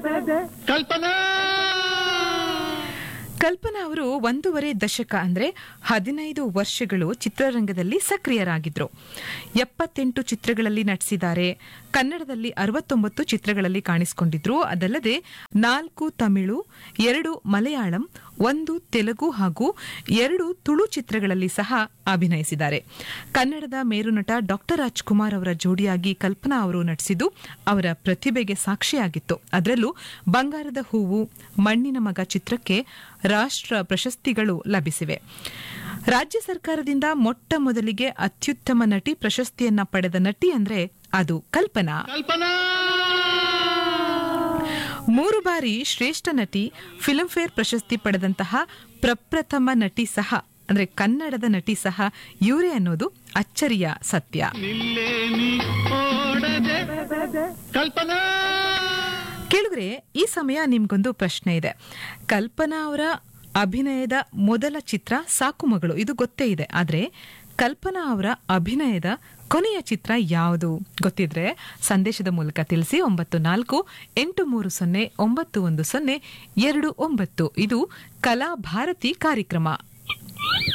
ಕಲ್ಪನಾ ಕಲ್ಪನಾ ಅವರು ಒಂದೂವರೆ ದಶಕ ಅಂದ್ರೆ ಹದಿನೈದು ವರ್ಷಗಳು ಚಿತ್ರರಂಗದಲ್ಲಿ ಸಕ್ರಿಯರಾಗಿದ್ರು ಎಪ್ಪತ್ತೆಂಟು ಚಿತ್ರಗಳಲ್ಲಿ ನಟಿಸಿದ್ದಾರೆ ಕನ್ನಡದಲ್ಲಿ ಅರವತ್ತೊಂಬತ್ತು ಚಿತ್ರಗಳಲ್ಲಿ ಕಾಣಿಸಿಕೊಂಡಿದ್ರು ಅದಲ್ಲದೆ ನಾಲ್ಕು ತಮಿಳು ಎರಡು ಮಲಯಾಳಂ ಒಂದು ತೆಲುಗು ಹಾಗೂ ಎರಡು ತುಳು ಚಿತ್ರಗಳಲ್ಲಿ ಸಹ ಅಭಿನಯಿಸಿದ್ದಾರೆ ಕನ್ನಡದ ಮೇರುನಟ ಡಾಕ್ಟರ್ ರಾಜ್ಕುಮಾರ್ ಅವರ ಜೋಡಿಯಾಗಿ ಕಲ್ಪನಾ ಅವರು ನಟಿಸಿದ್ದು ಅವರ ಪ್ರತಿಭೆಗೆ ಸಾಕ್ಷಿಯಾಗಿತ್ತು ಅದರಲ್ಲೂ ಬಂಗಾರದ ಹೂವು ಮಣ್ಣಿನ ಮಗ ಚಿತ್ರಕ್ಕೆ ರಾಷ್ಟ್ರ ಪ್ರಶಸ್ತಿಗಳು ಲಭಿಸಿವೆ ರಾಜ್ಯ ಸರ್ಕಾರದಿಂದ ಮೊಟ್ಟ ಮೊದಲಿಗೆ ಅತ್ಯುತ್ತಮ ನಟಿ ಪ್ರಶಸ್ತಿಯನ್ನ ಪಡೆದ ನಟಿ ಅಂದ್ರೆ ಅದು ಕಲ್ಪನಾ ಕಲ್ಪನಾ ಮೂರು ಬಾರಿ ಶ್ರೇಷ್ಠ ನಟಿ ಫಿಲ್ಮ್ಫೇರ್ ಪ್ರಶಸ್ತಿ ಪಡೆದಂತಹ ಪ್ರಪ್ರಥಮ ನಟಿ ಸಹ ಅಂದ್ರೆ ಕನ್ನಡದ ನಟಿ ಸಹ ಇವರೇ ಅನ್ನೋದು ಅಚ್ಚರಿಯ ಸತ್ಯ ನಿಲ್ಲೇ ನೀ ಓಡದೆ ಕಲ್ಪನಾ ಕೇಳಿದ್ರೆ ಈ ಸಮಯ ನಿಮ್ಗೊಂದು ಪ್ರಶ್ನೆ ಇದೆ ಕಲ್ಪನಾ ಅವರ ಅಭಿನಯದ ಮೊದಲ ಚಿತ್ರ ಸಾಕು ಮಗಳು ಇದು ಗೊತ್ತೇ ಇದೆ ಆದ್ರೆ ಕಲ್ಪನಾ ಅವರ ಅಭಿನಯದ ಕೊನೆಯ ಚಿತ್ರ ಯಾವುದು ಗೊತ್ತಿದ್ರೆ ಸಂದೇಶದ ಮೂಲಕ ತಿಳಿಸಿ ಒಂಬತ್ತು ನಾಲ್ಕು ಎಂಟು ಮೂರು ಸೊನ್ನೆ ಒಂಬತ್ತು ಒಂದು ಸೊನ್ನೆ ಎರಡು ಒಂಬತ್ತು ಇದು ಕಲಾ ಭಾರತಿ ಕಾರ್ಯಕ್ರಮ